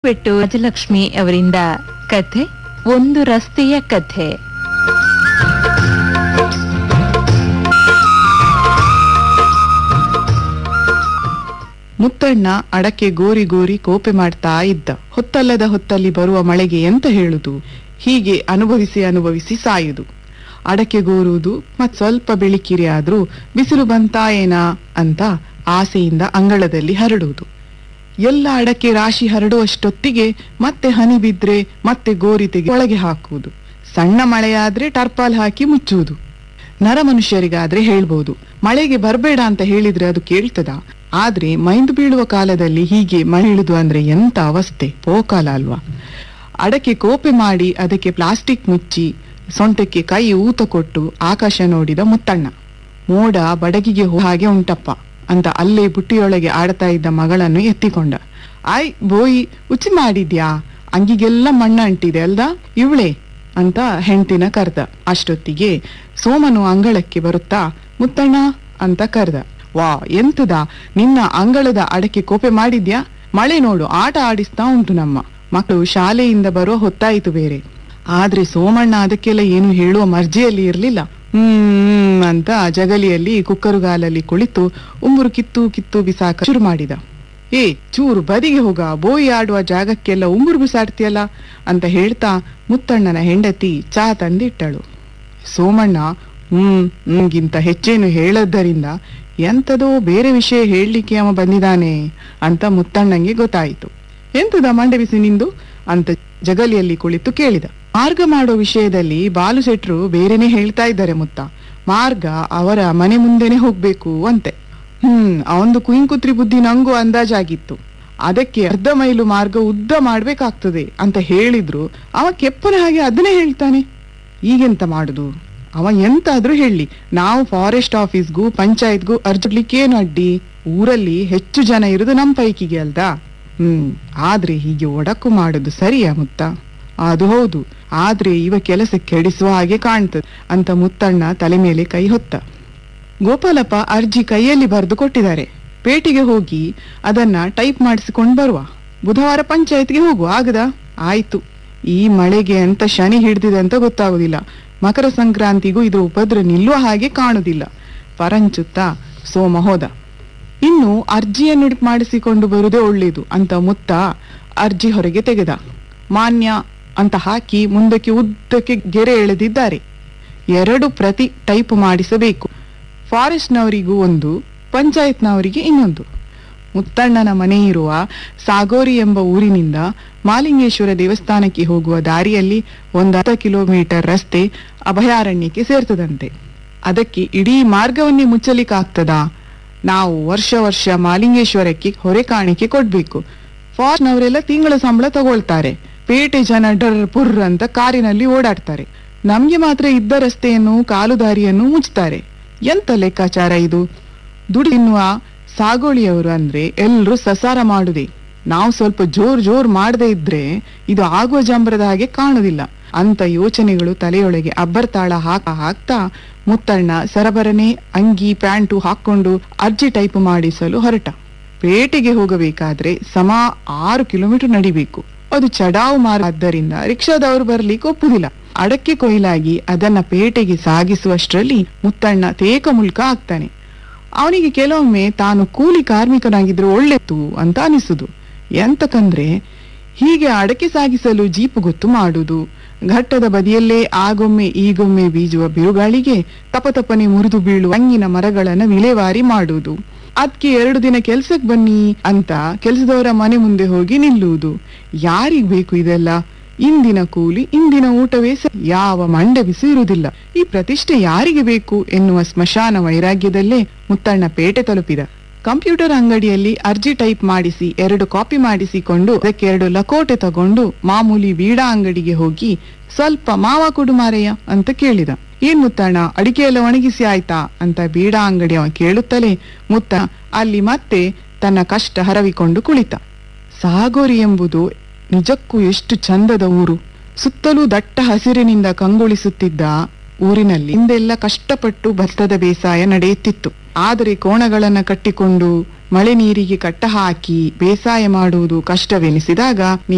ಬಿಟ್ಟು ರಾಜಲಕ್ಷ್ಮಿ ಅವರಿಂದ ಕಥೆ ಒಂದು ರಸ್ತೆಯ ಕಥೆ ಮುತ್ತಣ್ಣ ಅಡಕೆ ಗೋರಿ ಗೋರಿ ಕೋಪೆ ಮಾಡ್ತಾ ಇದ್ದ ಹೊತ್ತಲ್ಲದ ಹೊತ್ತಲ್ಲಿ ಬರುವ ಮಳೆಗೆ ಎಂತ ಹೇಳುದು ಹೀಗೆ ಅನುಭವಿಸಿ ಅನುಭವಿಸಿ ಸಾಯುದು ಅಡಕೆ ಗೋರುವುದು ಮತ್ ಸ್ವಲ್ಪ ಬೆಳಿಕಿರಿ ಆದ್ರೂ ಬಿಸಿಲು ಬಂತಾ ಏನಾ ಅಂತ ಆಸೆಯಿಂದ ಅಂಗಳದಲ್ಲಿ ಹರಡುವುದು ಎಲ್ಲ ಅಡಕೆ ರಾಶಿ ಹರಡುವಷ್ಟೊತ್ತಿಗೆ ಮತ್ತೆ ಹನಿ ಬಿದ್ರೆ ಮತ್ತೆ ಗೋರಿ ತೆಗೆ ಒಳಗೆ ಹಾಕುವುದು ಸಣ್ಣ ಮಳೆಯಾದ್ರೆ ಟರ್ಪಾಲ್ ಹಾಕಿ ಮುಚ್ಚುವುದು ನರಮನುಷ್ಯರಿಗಾದ್ರೆ ಹೇಳ್ಬೋದು ಮಳೆಗೆ ಬರ್ಬೇಡ ಅಂತ ಹೇಳಿದ್ರೆ ಅದು ಕೇಳ್ತದ ಆದ್ರೆ ಮೈಂದು ಬೀಳುವ ಕಾಲದಲ್ಲಿ ಹೀಗೆ ಮಳೆ ಇಳುದು ಅಂದ್ರೆ ಎಂತ ಅವಸ್ಥೆ ಪೋಕಾಲ ಅಲ್ವಾ ಅಡಕೆ ಕೋಪೆ ಮಾಡಿ ಅದಕ್ಕೆ ಪ್ಲಾಸ್ಟಿಕ್ ಮುಚ್ಚಿ ಸೊಂಟಕ್ಕೆ ಕೈ ಊತ ಕೊಟ್ಟು ಆಕಾಶ ನೋಡಿದ ಮುತ್ತಣ್ಣ ಮೋಡ ಬಡಗಿಗೆ ಹೋ- ಹಾಗೆ ಉಂಟಪ್ಪ ಅಂತ ಅಲ್ಲೇ ಬುಟ್ಟಿಯೊಳಗೆ ಆಡ್ತಾ ಇದ್ದ ಮಗಳನ್ನು ಎತ್ತಿಕೊಂಡ ಆಯ್ ಬೋಯಿ ಉಚ್ಚಿ ಮಾಡಿದ್ಯಾ ಅಂಗಿಗೆಲ್ಲ ಮಣ್ಣ ಅಂಟಿದೆ ಅಲ್ದಾ ಇವಳೆ ಅಂತ ಹೆಂಡತಿನ ಕರ್ದ ಅಷ್ಟೊತ್ತಿಗೆ ಸೋಮನು ಅಂಗಳಕ್ಕೆ ಬರುತ್ತಾ ಮುತ್ತಣ್ಣ ಅಂತ ಕರ್ದ ವಾ ಎಂತದ ನಿನ್ನ ಅಂಗಳದ ಅಡಕೆ ಕೋಪೆ ಮಾಡಿದ್ಯಾ ಮಳೆ ನೋಡು ಆಟ ಆಡಿಸ್ತಾ ಉಂಟು ನಮ್ಮ ಮಕ್ಕಳು ಶಾಲೆಯಿಂದ ಬರುವ ಹೊತ್ತಾಯಿತು ಬೇರೆ ಆದ್ರೆ ಸೋಮಣ್ಣ ಅದಕ್ಕೆಲ್ಲ ಏನು ಹೇಳುವ ಮರ್ಜಿಯಲ್ಲಿ ಇರ್ಲಿಲ್ಲ ಹ್ಮ್ ಅಂತ ಜಗಲಿಯಲ್ಲಿ ಕುಕ್ಕರುಗಾಲಲ್ಲಿ ಕುಳಿತು ಉಂಗುರು ಕಿತ್ತು ಕಿತ್ತು ಬಿಸಾಕ ಶುರು ಮಾಡಿದ ಏ ಚೂರು ಬದಿಗೆ ಹೋಗ ಬೋಯಿ ಆಡುವ ಜಾಗಕ್ಕೆಲ್ಲ ಉಂಗುರು ಬಿಸಾಡ್ತೀಯಲ್ಲ ಅಂತ ಹೇಳ್ತಾ ಮುತ್ತಣ್ಣನ ಹೆಂಡತಿ ಚಾ ತಂದಿಟ್ಟಳು ಸೋಮಣ್ಣ ಹ್ಮ್ ಹ್ಮ್ಗಿಂತ ಹೆಚ್ಚೇನು ಹೇಳದ್ದರಿಂದ ಎಂತದೋ ಬೇರೆ ವಿಷಯ ಹೇಳಲಿಕ್ಕೆ ಅವ ಬಂದಿದ್ದಾನೆ ಅಂತ ಮುತ್ತಣ್ಣಂಗೆ ಗೊತ್ತಾಯಿತು ಎಂತದ ಮಂಡೆ ಬಿಸಿ ನಿಂದು ಅಂತ ಜಗಲಿಯಲ್ಲಿ ಕುಳಿತು ಕೇಳಿದ ಮಾರ್ಗ ಮಾಡೋ ವಿಷಯದಲ್ಲಿ ಬಾಲು ಶೆಟ್ರು ಬೇರೆನೆ ಹೇಳ್ತಾ ಇದ್ದಾರೆ ಮುತ್ತ ಮಾರ್ಗ ಅವರ ಮನೆ ಮುಂದೆನೆ ಹೋಗ್ಬೇಕು ಅಂತೆ ಹ್ಮ್ ಅವಂದು ಕುಯಿಂಕುತ್ರಿ ಬುದ್ಧಿ ನಂಗೂ ಅಂದಾಜಾಗಿತ್ತು ಅದಕ್ಕೆ ಅರ್ಧ ಮೈಲು ಮಾರ್ಗ ಉದ್ದ ಮಾಡ್ಬೇಕಾಗ್ತದೆ ಅಂತ ಹೇಳಿದ್ರು ಅವ ಕೆಪ್ಪನ ಹಾಗೆ ಅದನ್ನೇ ಹೇಳ್ತಾನೆ ಈಗೆಂತ ಮಾಡುದು ಅವ ಎಂತಾದ್ರೂ ಹೇಳಿ ನಾವು ಫಾರೆಸ್ಟ್ ಆಫೀಸ್ಗೂ ಪಂಚಾಯತ್ಗೂ ಅರ್ಜಿಡ್ಲಿಕ್ಕೇನು ಅಡ್ಡಿ ಊರಲ್ಲಿ ಹೆಚ್ಚು ಜನ ಇರುದು ನಮ್ ಪೈಕಿಗೆ ಅಲ್ದಾ ಹ್ಮ್ ಆದ್ರೆ ಹೀಗೆ ಒಡಕು ಮಾಡುದು ಸರಿಯಾ ಮುತ್ತ ಅದು ಹೌದು ಆದ್ರೆ ಇವ ಕೆಲಸ ಕೆಡಿಸುವ ಹಾಗೆ ಕಾಣ್ತದೆ ಅಂತ ಮುತ್ತಣ್ಣ ತಲೆ ಮೇಲೆ ಕೈ ಹೊತ್ತ ಗೋಪಾಲಪ್ಪ ಅರ್ಜಿ ಕೈಯಲ್ಲಿ ಬರೆದು ಕೊಟ್ಟಿದ್ದಾರೆ ಪೇಟೆಗೆ ಹೋಗಿ ಅದನ್ನ ಟೈಪ್ ಮಾಡಿಸಿಕೊಂಡು ಬರುವ ಬುಧವಾರ ಪಂಚಾಯತ್ಗೆ ಹೋಗು ಆಗದ ಆಯ್ತು ಈ ಮಳೆಗೆ ಅಂತ ಶನಿ ಹಿಡ್ದಿದೆ ಅಂತ ಗೊತ್ತಾಗುದಿಲ್ಲ ಮಕರ ಸಂಕ್ರಾಂತಿಗೂ ಇದ್ರ ಉಪದ್ರ ನಿಲ್ಲುವ ಹಾಗೆ ಕಾಣುದಿಲ್ಲ ಪರಂಚುತ್ತಾ ಸೋಮ ಹೋದ ಇನ್ನು ಅರ್ಜಿಯನ್ನು ಮಾಡಿಸಿಕೊಂಡು ಬರುವುದೇ ಒಳ್ಳೆಯದು ಅಂತ ಮುತ್ತ ಅರ್ಜಿ ಹೊರಗೆ ತೆಗೆದ ಮಾನ್ಯ ಅಂತ ಹಾಕಿ ಮುಂದಕ್ಕೆ ಉದ್ದಕ್ಕೆ ಗೆರೆ ಎಳೆದಿದ್ದಾರೆ ಎರಡು ಪ್ರತಿ ಟೈಪ್ ಮಾಡಿಸಬೇಕು ಫಾರೆಸ್ಟ್ನವರಿಗೂ ಒಂದು ಪಂಚಾಯತ್ನವರಿಗೆ ಇನ್ನೊಂದು ಮುತ್ತಣ್ಣನ ಮನೆ ಇರುವ ಸಾಗೋರಿ ಎಂಬ ಊರಿನಿಂದ ಮಾಲಿಂಗೇಶ್ವರ ದೇವಸ್ಥಾನಕ್ಕೆ ಹೋಗುವ ದಾರಿಯಲ್ಲಿ ಒಂದು ಹತ್ತು ಕಿಲೋಮೀಟರ್ ರಸ್ತೆ ಅಭಯಾರಣ್ಯಕ್ಕೆ ಸೇರ್ತದಂತೆ ಅದಕ್ಕೆ ಇಡೀ ಮಾರ್ಗವನ್ನೇ ಮುಚ್ಚಲಿಕ್ಕಾಗ್ತದಾ ನಾವು ವರ್ಷ ವರ್ಷ ಮಾಲಿಂಗೇಶ್ವರಕ್ಕೆ ಹೊರೆ ಕಾಣಿಕೆ ಕೊಡ್ಬೇಕು ಫಾರ್ನವರೆಲ್ಲ ತಿಂಗಳ ಸಂಬಳ ತಗೊಳ್ತಾರೆ ಪೇಟೆ ಜನ ಡರ್ ಪುರ್ ಅಂತ ಕಾರಿನಲ್ಲಿ ಓಡಾಡ್ತಾರೆ ನಮ್ಗೆ ಮಾತ್ರ ಇದ್ದ ರಸ್ತೆಯನ್ನು ಕಾಲು ದಾರಿಯನ್ನು ಮುಚ್ತಾರೆ ಎಂತ ಲೆಕ್ಕಾಚಾರ ಇದು ದುಡಿ ತಿನ್ನುವ ಸಾಗೋಳಿಯವರು ಅಂದ್ರೆ ಎಲ್ರೂ ಸಸಾರ ಮಾಡುದೇ ನಾವು ಸ್ವಲ್ಪ ಜೋರ್ ಜೋರ್ ಮಾಡದೇ ಇದ್ರೆ ಇದು ಆಗುವ ಜಂಬರದ ಹಾಗೆ ಕಾಣುದಿಲ್ಲ ಅಂತ ಯೋಚನೆಗಳು ತಲೆಯೊಳಗೆ ಅಬ್ಬರ್ತಾಳ ಹಾಕ ಹಾಕ್ತಾ ಮುತ್ತಣ್ಣ ಸರಬರನೆ ಅಂಗಿ ಪ್ಯಾಂಟು ಹಾಕೊಂಡು ಅರ್ಜಿ ಟೈಪ್ ಮಾಡಿಸಲು ಹೊರಟ ಪೇಟೆಗೆ ಹೋಗಬೇಕಾದ್ರೆ ಸಮ ಆರು ಕಿಲೋಮೀಟರ್ ನಡಿಬೇಕು ಅದು ಚಡಾವು ಮಾರ ಆದ್ದರಿಂದ ರಿಕ್ಷಾದವರು ಬರ್ಲಿಕ್ಕೆ ಒಪ್ಪುದಿಲ್ಲ ಅಡಕ್ಕೆ ಕೊಯ್ಲಾಗಿ ಅದನ್ನ ಪೇಟೆಗೆ ಸಾಗಿಸುವಷ್ಟರಲ್ಲಿ ಮುತ್ತಣ್ಣ ತೇಕ ಮುಲ್ಕ ಆಗ್ತಾನೆ ಅವನಿಗೆ ಕೆಲವೊಮ್ಮೆ ತಾನು ಕೂಲಿ ಕಾರ್ಮಿಕನಾಗಿದ್ರೆ ಒಳ್ಳೆತ್ತು ಅಂತ ಅನಿಸುದು ಎಂತಕಂದ್ರೆ ಹೀಗೆ ಅಡಕೆ ಸಾಗಿಸಲು ಜೀಪು ಗೊತ್ತು ಮಾಡುವುದು ಘಟ್ಟದ ಬದಿಯಲ್ಲೇ ಆಗೊಮ್ಮೆ ಈಗೊಮ್ಮೆ ಬೀಜುವ ಬಿರುಗಾಳಿಗೆ ತಪತಪನೆ ಮುರಿದು ಬೀಳುವ ಅಂಗಿನ ಮರಗಳನ್ನ ವಿಲೇವಾರಿ ಮಾಡುವುದು ಅದ್ಕೆ ಎರಡು ದಿನ ಕೆಲ್ಸಕ್ ಬನ್ನಿ ಅಂತ ಕೆಲಸದವರ ಮನೆ ಮುಂದೆ ಹೋಗಿ ನಿಲ್ಲುವುದು ಯಾರಿಗ್ ಬೇಕು ಇದೆಲ್ಲ ಇಂದಿನ ಕೂಲಿ ಇಂದಿನ ಊಟವೇ ಸ- ಯಾವ ಮಂಡೆ ಬಿಸಿ ಇರುವುದಿಲ್ಲ ಈ ಪ್ರತಿಷ್ಠೆ ಯಾರಿಗೆ ಬೇಕು ಎನ್ನುವ ಸ್ಮಶಾನ ವೈರಾಗ್ಯದಲ್ಲೇ ಮುತ್ತಣ್ಣ ಪೇಟೆ ತಲುಪಿದ ಕಂಪ್ಯೂಟರ್ ಅಂಗಡಿಯಲ್ಲಿ ಅರ್ಜಿ ಟೈಪ್ ಮಾಡಿಸಿ ಎರಡು ಕಾಪಿ ಮಾಡಿಸಿಕೊಂಡು ಅದಕ್ಕೆ ಎರಡು ಲಕೋಟೆ ತಗೊಂಡು ಮಾಮೂಲಿ ಬೀಡಾ ಅಂಗಡಿಗೆ ಹೋಗಿ ಸ್ವಲ್ಪ ಮಾವ ಕೊಡು ಮಾರಯ್ಯ ಅಂತ ಕೇಳಿದ ಏನ್ ಮುತ್ತಣ್ಣ ಅಡಿಕೆ ಎಲ್ಲ ಒಣಗಿಸಿ ಆಯ್ತಾ ಅಂತ ಬೀಡಾ ಅಂಗಡಿಯವ ಕೇಳುತ್ತಲೇ ಮುತ್ತ ಅಲ್ಲಿ ಮತ್ತೆ ತನ್ನ ಕಷ್ಟ ಹರವಿಕೊಂಡು ಕುಳಿತ ಸಾಗೋರಿ ಎಂಬುದು ನಿಜಕ್ಕೂ ಎಷ್ಟು ಚಂದದ ಊರು ಸುತ್ತಲೂ ದಟ್ಟ ಹಸಿರಿನಿಂದ ಕಂಗೊಳಿಸುತ್ತಿದ್ದ ಊರಿನಲ್ಲಿ ಹಿಂದೆಲ್ಲ ಕಷ್ಟಪಟ್ಟು ಭತ್ತದ ಬೇಸಾಯ ನಡೆಯುತ್ತಿತ್ತು ಆದರೆ ಕೋಣಗಳನ್ನ ಕಟ್ಟಿಕೊಂಡು ಮಳೆ ನೀರಿಗೆ ಕಟ್ಟ ಹಾಕಿ ಬೇಸಾಯ ಮಾಡುವುದು ಕಷ್ಟವೆನಿಸಿದಾಗ